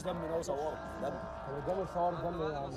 دم ناوي صوره دم طب الدم الصور الدم ايه يا عم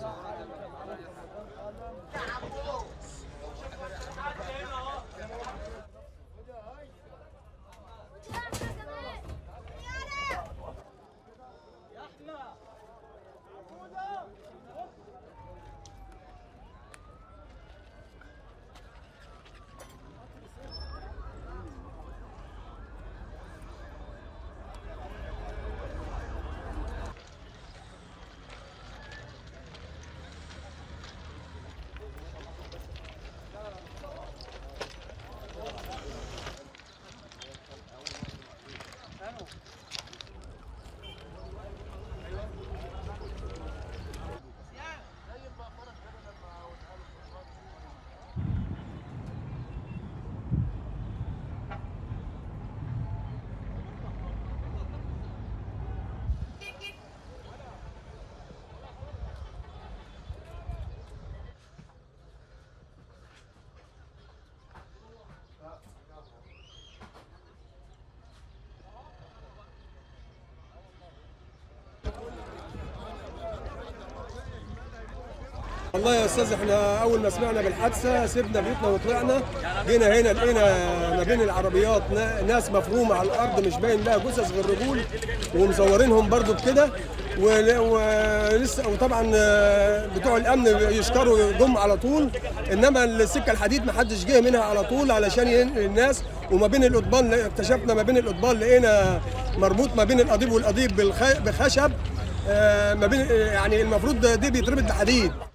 والله يا استاذ احنا اول ما سمعنا بالحادثه سيبنا بيوتنا وطلعنا جينا هنا لقينا ما بين العربيات نا- ناس مفرومه على الارض مش باين لها جثث غير رجول ومصورينهم برضو بكده ول- ولسه وطبعا آه، بتوع الامن يشكروا جم على طول انما السكه الحديد ما حدش جه منها على طول علشان ينقل الناس وما بين القضبان اكتشفنا ما بين القضبان لقينا مربوط ما بين القضيب والقضيب بالخ- بخشب آه، ما بين يعني المفروض دي بيتربط بحديد